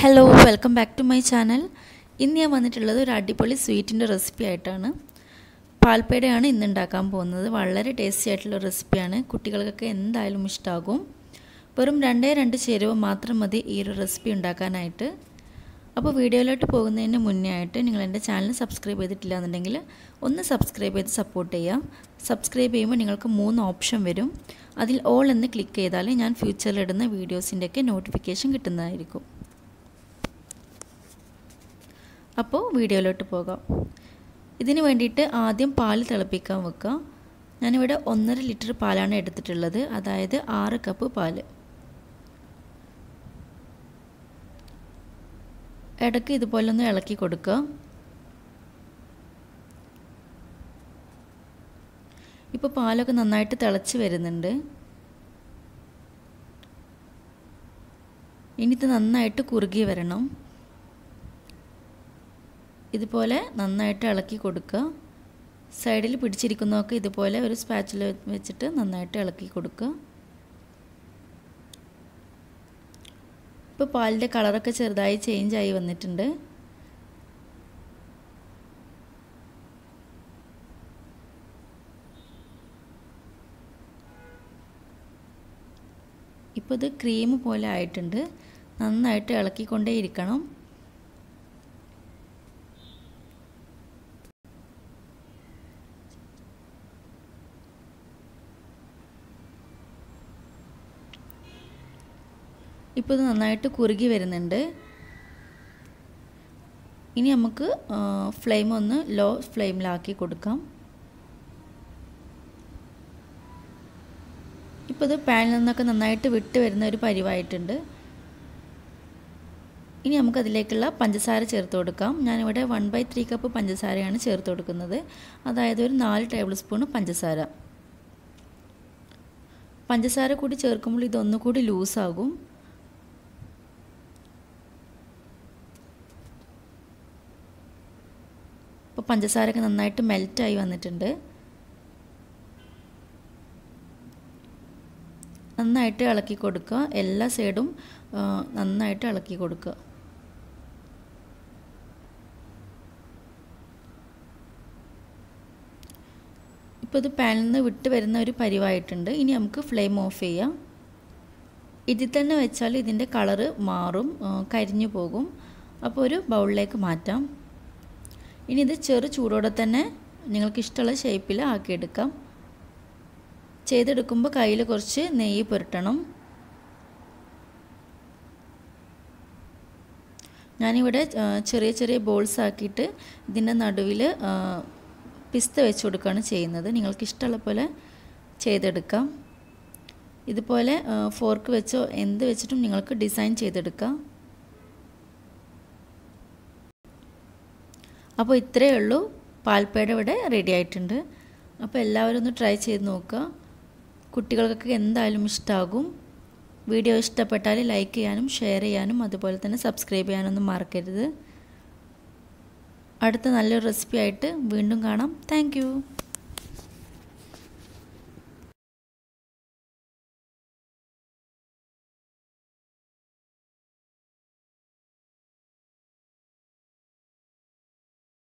hello welcome back to my channel ഇന്ന് ഞാൻ വന്നിട്ടുള്ളത് ഒരു അടിപൊളി സ്വീറ്റിൻ്റെ റെസിപ്പി ആയിട്ടാണ് പാൽപ്പേടയാണ് ഇന്ന് ഉണ്ടാക്കാൻ പോകുന്നത് വളരെ ടേസ്റ്റി ആയിട്ടുള്ള റെസിപ്പിയാണ് കുട്ടികൾക്കൊക്കെ എന്തായാലും ഇഷ്ടമാകും വെറും രണ്ടേ രണ്ട് ചേരുവ മാത്രം മതി ഈ ഒരു റെസിപ്പി ഉണ്ടാക്കാനായിട്ട് അപ്പോൾ വീഡിയോയിലോട്ട് പോകുന്നതിന് മുന്നേ ആയിട്ട് നിങ്ങൾ എൻ്റെ ചാനൽ സബ്സ്ക്രൈബ് ചെയ്തിട്ടില്ല എന്നുണ്ടെങ്കിൽ ഒന്ന് സബ്സ്ക്രൈബ് ചെയ്ത് സപ്പോർട്ട് ചെയ്യുക സബ്സ്ക്രൈബ് ചെയ്യുമ്പോൾ നിങ്ങൾക്ക് മൂന്ന് ഓപ്ഷൻ വരും അതിൽ ഓൾ എന്ന് ക്ലിക്ക് ചെയ്താൽ ഞാൻ ഫ്യൂച്ചറിലിടുന്ന വീഡിയോസിൻ്റെയൊക്കെ നോട്ടിഫിക്കേഷൻ കിട്ടുന്നതായിരിക്കും അപ്പോൾ വീഡിയോയിലോട്ട് പോകാം ഇതിന് വേണ്ടിയിട്ട് ആദ്യം പാൽ തിളപ്പിക്കാൻ വെക്കുക ഞാനിവിടെ ഒന്നര ലിറ്റർ പാലാണ് എടുത്തിട്ടുള്ളത് അതായത് ആറ് കപ്പ് പാല് ഇടയ്ക്ക് ഇതുപോലെ ഒന്ന് ഇളക്കി കൊടുക്കുക ഇപ്പോൾ പാലൊക്കെ നന്നായിട്ട് തിളച്ച് വരുന്നുണ്ട് ഇനി ഇത് നന്നായിട്ട് കുറുകി വരണം ഇതുപോലെ നന്നായിട്ട് ഇളക്കി കൊടുക്കുക സൈഡിൽ പിടിച്ചിരിക്കുന്നതൊക്കെ ഇതുപോലെ ഒരു സ്പാച്ചിൽ വെച്ചിട്ട് നന്നായിട്ട് ഇളക്കി കൊടുക്കുക ഇപ്പോൾ പാലിൻ്റെ കളറൊക്കെ ചെറുതായി ചേഞ്ച് ആയി വന്നിട്ടുണ്ട് ഇപ്പോൾ ഇത് ക്രീം പോലെ ആയിട്ടുണ്ട് നന്നായിട്ട് ഇളക്കിക്കൊണ്ടേ ഇരിക്കണം ഇപ്പോൾ ഇത് നന്നായിട്ട് കുറുകി വരുന്നുണ്ട് ഇനി നമുക്ക് ഫ്ലെയിം ഒന്ന് ലോ ഫ്ലെയിമിലാക്കി കൊടുക്കാം ഇപ്പോൾ ഇത് പാനിൽ നിന്നൊക്കെ നന്നായിട്ട് വിട്ട് വരുന്ന ഒരു പരിവായിട്ടുണ്ട് ഇനി നമുക്കതിലേക്കുള്ള പഞ്ചസാര ചേർത്ത് കൊടുക്കാം ഞാനിവിടെ വൺ ബൈ ത്രീ കപ്പ് പഞ്ചസാരയാണ് ചേർത്ത് കൊടുക്കുന്നത് അതായത് ഒരു നാല് ടേബിൾ സ്പൂൺ പഞ്ചസാര പഞ്ചസാര കൂടി ചേർക്കുമ്പോൾ ഇതൊന്നുകൂടി ലൂസാകും ഇപ്പോൾ പഞ്ചസാരയൊക്കെ നന്നായിട്ട് മെൽറ്റായി വന്നിട്ടുണ്ട് നന്നായിട്ട് ഇളക്കി കൊടുക്കുക എല്ലാ സൈഡും നന്നായിട്ട് ഇളക്കി കൊടുക്കുക ഇപ്പോൾ ഇത് പാനിൽ നിന്ന് വിട്ട് വരുന്ന ഒരു പരിവായിട്ടുണ്ട് ഇനി നമുക്ക് ഫ്ലെയിം ഓഫ് ചെയ്യാം ഇതിൽ തന്നെ വെച്ചാൽ ഇതിൻ്റെ കളറ് മാറും കരിഞ്ഞു പോകും അപ്പോൾ ഒരു ബൗളിലേക്ക് മാറ്റാം ഇനി ഇത് ചെറു ചൂടോടെ തന്നെ നിങ്ങൾക്ക് ഇഷ്ടമുള്ള ഷേപ്പിൽ ആക്കിയെടുക്കാം ചെയ്തെടുക്കുമ്പോൾ കയ്യിൽ കുറച്ച് നെയ്യ് പുരട്ടണം ഞാനിവിടെ ചെറിയ ചെറിയ ബോൾസ് ആക്കിയിട്ട് ഇതിൻ്റെ നടുവിൽ പിസ്ത വെച്ച് കൊടുക്കുകയാണ് ചെയ്യുന്നത് നിങ്ങൾക്ക് ഇഷ്ടമുള്ള പോലെ ചെയ്തെടുക്കാം ഇതുപോലെ ഫോർക്ക് വെച്ചോ എന്ത് വെച്ചിട്ടും നിങ്ങൾക്ക് ഡിസൈൻ ചെയ്തെടുക്കാം അപ്പോൾ ഇത്രയേ ഉള്ളൂ പാൽപ്പേട ഇവിടെ റെഡി ആയിട്ടുണ്ട് അപ്പോൾ എല്ലാവരും ഒന്ന് ട്രൈ ചെയ്ത് നോക്കുക കുട്ടികൾക്കൊക്കെ എന്തായാലും ഇഷ്ടമാകും വീഡിയോ ഇഷ്ടപ്പെട്ടാൽ ലൈക്ക് ചെയ്യാനും ഷെയർ ചെയ്യാനും അതുപോലെ തന്നെ സബ്സ്ക്രൈബ് ചെയ്യാനൊന്നും മറക്കരുത് അടുത്ത നല്ലൊരു റെസിപ്പി ആയിട്ട് വീണ്ടും കാണാം താങ്ക്